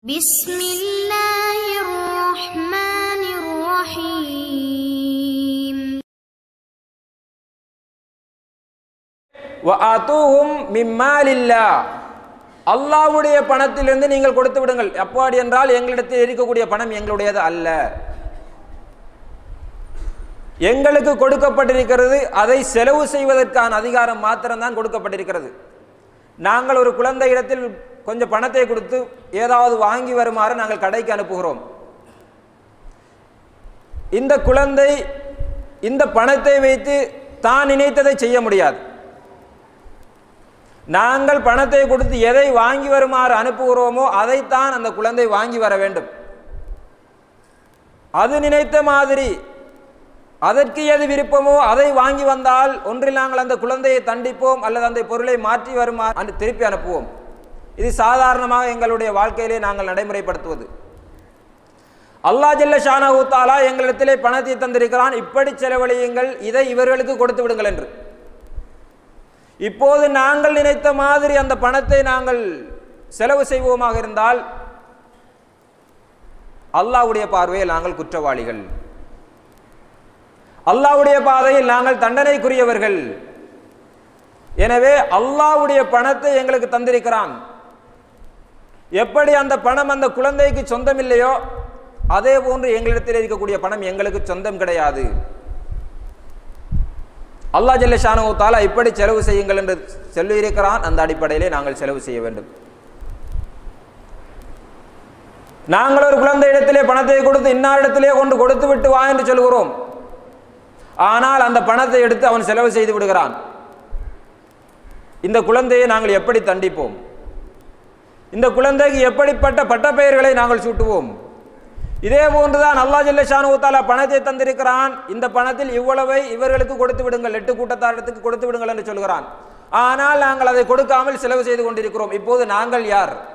بسم الله الرحمن الرحيم வஅதூஹும் மிம்மாலில்லா அல்லாஹ்வுடைய பணத்திலிருந்து நீங்கள் கொடுத்து விடுங்கள் அப்படி என்றால் எங்களிடத்தில் இருக்கக்கூடிய பணம் எங்களுடையது அல்ல எங்களுக்கு கொடுக்கப்பட்டிருக்கிறது அதை செலவு செய்வதற்கான அதிகாரம் மாத்திரம்தான் கொடுக்கப்பட்டிருக்கிறது நாங்கள் ஒரு குழந்தை இடத்தில் கொஞ்சம் பணத்தை கொடுத்து ஏதாவது வாங்கி வருமாறு நாங்கள் கடைக்கு அனுப்புகிறோம் இந்த குழந்தை இந்த பணத்தை வைத்து தான் நினைத்ததை செய்ய முடியாது நாங்கள் பணத்தை கொடுத்து எதை வாங்கி வருமாறு அனுப்புகிறோமோ அதைத்தான் அந்த குழந்தை வாங்கி வர வேண்டும் அது நினைத்த மாதிரி அதற்கு எது விருப்பமோ அதை வாங்கி வந்தால் ஒன்றில் நாங்கள் அந்த குழந்தையை தண்டிப்போம் அல்லது அந்த பொருளை மாற்றி வருமாறு அனு- திருப்பி அனுப்புவோம் இது சாதாரணமாக எங்களுடைய வாழ்க்கையிலே நாங்கள் நடைமுறைப்படுத்துவது அல்லாஹ் ஜல்ல ஷானஹு தாலா எங்களிடத்திலே பணத்தை தந்திருக்கிறான் இப்படி செலவழியுங்கள் இதை இவர்களுக்கு கொடுத்து விடுங்கள் என்று இப்போது நாங்கள் நினைத்த மாதிரி அந்த பணத்தை நாங்கள் செலவு செய்வோமாக இருந்தால் அல்லாஹ்வுடைய பார்வையில் நாங்கள் குற்றவாளிகள் அல்லாஹ்வுடைய பாதையில் நாங்கள் தண்டனைக்குரியவர்கள் எனவே அல்லாஹ்வுடைய பணத்தை எங்களுக்கு தந்திருக்கிறான் எப்படி அந்த பணம் அந்த குழந்தைக்கு சொந்தமில்லையோ அதே போன்று எங்களிடத்தில் இருக்கக்கூடிய பணம் எங்களுக்கு சொந்தம் கிடையாது அல்லாஹ் ஜல்ல ஷானு தாலா இப்படி செலவு செய்யுங்கள் என்று சொல்லியிருக்கிறான் அந்த அடிப்படையிலே நாங்கள் செலவு செய்ய வேண்டும் நாங்கள் ஒரு குழந்தை இடத்திலே பணத்தை கொடுத்து இன்னாரிடத்திலே கொண்டு கொடுத்து விட்டு வா என்று சொல்கிறோம் ஆனால் அந்த பணத்தை எடுத்து அவன் செலவு செய்து விடுகிறான் இந்த குழந்தையை நாங்கள் எப்படி தண்டிப்போம் இந்த குழந்தைக்கு எப்படிப்பட்ட பட்டப்பெயர்களை நாங்கள் சூட்டுவோம் இதே போன்றுதான் அல்லாஹ் ஜல்ல ஷானு தாலா பணத்தை தந்திருக்கிறான் இந்த பணத்தில் இவ்வளவை இவர்களுக்கு கொடுத்து விடுங்கள் எட்டு கூட்டத்தாரத்துக்கு கொடுத்து விடுங்கள் என்று சொல்கிறான் ஆனால் நாங்கள் அதை கொடுக்காமல் செலவு செய்து கொண்டிருக்கிறோம் இப்போது நாங்கள் யார்